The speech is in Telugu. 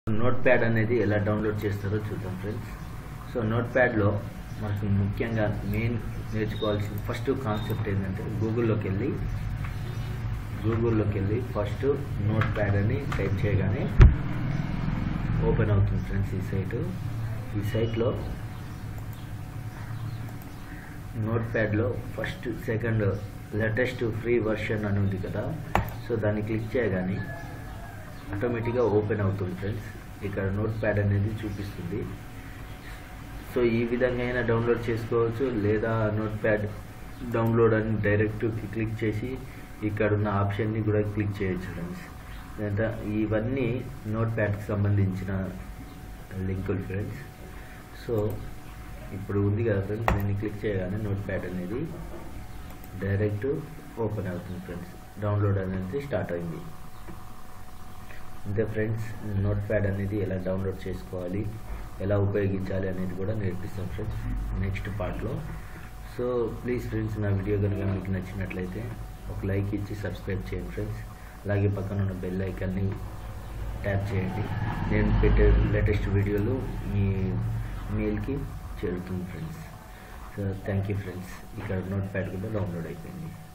నోట్ ప్యాడ్ అనేది ఎలా డౌన్లోడ్ చేస్తారో చూద్దాం ఫ్రెండ్స్ సో నోట్ ప్యాడ్లో మనకు ముఖ్యంగా మెయిన్ నేర్చుకోవాల్సిన ఫస్ట్ కాన్సెప్ట్ ఏంటంటే గూగుల్లోకి వెళ్ళి గూగుల్లోకి వెళ్ళి ఫస్ట్ నోట్ ప్యాడ్ అని టైప్ చేయగానే ఓపెన్ అవుతుంది ఫ్రెండ్స్ ఈ సైటు ఈ సైట్లో నోట్ ప్యాడ్లో first second latest free version అని ఉంది కదా సో దాన్ని క్లిక్ చేయగానే ఆటోమేటిక్గా ఓపెన్ అవుతుంది ఫ్రెండ్స్ ఇక్కడ నోట్ ప్యాడ్ అనేది చూపిస్తుంది సో ఈ విధంగా అయినా డౌన్లోడ్ చేసుకోవచ్చు లేదా నోట్ ప్యాడ్ డౌన్లోడ్ అని డైరెక్ట్ క్లిక్ చేసి ఇక్కడ ఉన్న ఆప్షన్ని కూడా క్లిక్ చేయొచ్చు ఫ్రెండ్స్ లేదా ఇవన్నీ నోట్ ప్యాడ్కి సంబంధించిన లింకులు ఫ్రెండ్స్ సో ఇప్పుడు ఉంది కదా ఫ్రెండ్స్ దీన్ని క్లిక్ చేయగానే నోట్ ప్యాడ్ అనేది డైరెక్ట్ ఓపెన్ అవుతుంది ఫ్రెండ్స్ డౌన్లోడ్ అనేది స్టార్ట్ అయింది అంతే ఫ్రెండ్స్ నోట్ ప్యాడ్ అనేది ఎలా డౌన్లోడ్ చేసుకోవాలి ఎలా ఉపయోగించాలి అనేది కూడా నేర్పిస్తాం ఫ్రెండ్స్ నెక్స్ట్ పార్ట్లో సో ప్లీజ్ ఫ్రెండ్స్ నా వీడియో కనుక మీకు నచ్చినట్లయితే ఒక లైక్ ఇచ్చి సబ్స్క్రైబ్ చేయండి ఫ్రెండ్స్ అలాగే పక్కన ఉన్న బెల్ ఐకాన్ని ట్యాప్ చేయండి నేను పెట్టే లేటెస్ట్ వీడియోలు మీ మెయిల్కి చేరుతుంది friends so thank you friends ఇక్కడ నోట్ ప్యాడ్ కూడా డౌన్లోడ్ అయిపోయింది